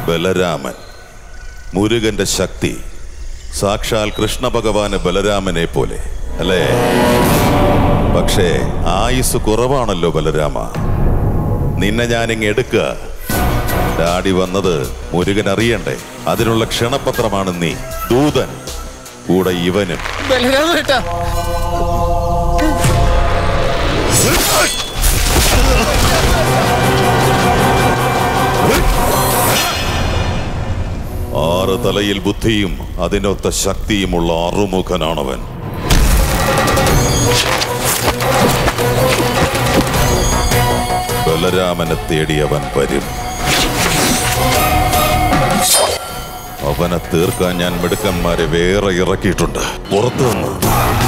ബലരാമൻ മുരുകന്റെ ശക്തി സാക്ഷാൽ കൃഷ്ണ ഭഗവാന് ബലരാമനെ പോലെ അല്ലേ പക്ഷേ ആയുസ് കുറവാണല്ലോ ബലരാമ നിന്നെ ഞാനിങ് എടുക്കുക ഡാഡി വന്നത് മുരുകൻ അറിയണ്ടേ അതിനുള്ള ക്ഷണപത്രമാണ് നീ ദൂതൻ കൂടെ ഇവനും ബലരാമേട്ടാ ആറ് തലയിൽ ബുദ്ധിയും അതിനൊത്ത ശക്തിയുമുള്ള അറുമുഖനാണവൻ ബലരാമനെ തേടി അവൻ വരും അവനെ തീർക്കാൻ ഞാൻ മിടുക്കന്മാരെ വേറെ ഇറക്കിയിട്ടുണ്ട് പുറത്തു നിന്ന്